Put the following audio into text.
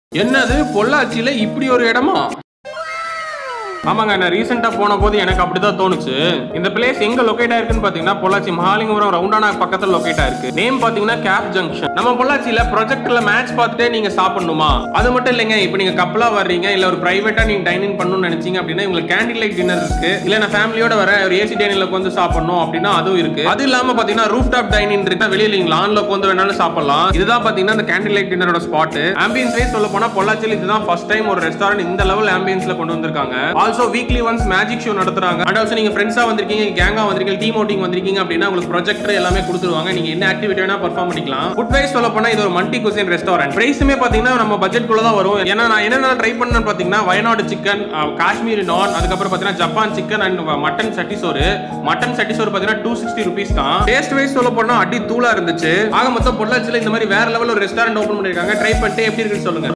என்னது பொள்ளாச்சியில இப்படி ஒரு இடமா ஆமாங்க நான் ரீசெண்டா போன போது எனக்கு அப்படிதான் தோணுச்சு இந்த பிளேஸ் எங்க லொகேட் ஆயிருக்குன்னு பாத்தீங்கன்னா பொள்ளாச்சி மகாலிங்கபுரம் ரவுண்டானா பக்கத்துல லொகேட் ஆயிருக்கு நேம் பாத்தீங்கன்னா கேப் ஜங்ஷன் நம்ம பொள்ளாச்சியில ப்ரொஜெக்ட்ல மேட்ச் பார்த்துட்டே நீங்க சாப்பிடணுமா அது மட்டும் இல்லைங்க இப்போ நீங்க கப்பலா வர்றீங்க இல்ல ஒரு பிரைவேட்டா நீங்க டைனிங் பண்ணணும்னு நினைச்சீங்க அப்படின்னா உங்களுக்கு கேண்டில் லைட் டின்னர் இருக்கு இல்ல நான் ஃபேமிலியோட வர ஒரு ஏசி டைனிங்ல உட்காந்து சாப்பிடணும் அப்படின்னா அதுவும் இருக்கு அது இல்லாம பாத்தீங்கன்னா ரூஃப் டாப் டைனிங் இருக்கு வெளியில நீங்க லான்ல உட்காந்து வேணாலும் சாப்பிடலாம் இதுதான் பாத்தீங்கன்னா இந்த கேண்டில் லைட் டின்னரோட ஸ்பாட் ஆம்பியன்ஸ் வைஸ் சொல்ல போனா பொள்ளாச்சியில் இதுதான் ஃபர்ஸ்ட் டைம் ஒரு ரெஸ்டாரண்ட் இந்த லெவல் ஆம்பியன்ஸ்ல கொண்டு வந்திருக்காங்க also weekly once magic show நடத்துறாங்க அண்ட் ஆல்சோ நீங்க ஃப்ரெண்ட்ஸா வந்திருக்கீங்க கேங்கா வந்திருக்கீங்க டீம் அவுட்டிங் வந்திருக்கீங்க அப்படின்னா உங்களுக்கு ப்ரொஜெக்டர் எல்லாமே கொடுத்துருவாங்க நீங்க என்ன ஆக்டிவிட்டி வேணா பெர்ஃபார்ம் பண்ணிக்கலாம் ஃபுட் வைஸ் சொல்ல போனா இது ஒரு மல்டி குசின் ரெஸ்டாரண்ட் பிரைஸுமே பாத்தீங்கன்னா நம்ம பட்ஜெட் குள்ள தான் வரும் ஏன்னா நான் என்னென்ன ட்ரை பண்ணேன்னு பாத்தீங்கன்னா வயநாடு சிக்கன் காஷ்மீரி நான் அதுக்கப்புறம் பாத்தீங்கன்னா ஜப்பான் சிக்கன் அண்ட் மட்டன் சட்டி சோறு மட்டன் சட்டி சோறு பாத்தீங்கன்னா டூ சிக்ஸ்டி ருபீஸ் தான் டேஸ்ட் வைஸ் சொல்ல போனா அடி தூளா இருந்துச்சு ஆக மொத்தம் பொள்ளாச்சியில இந்த மாதிரி வேற லெவல் ஒரு ரெஸ்டாரண்ட் ஓபன் பண்ணிருக்காங்க ட்ரை பண்ணிட்டு எப்படி இருக்குன்னு சொல்லுங்க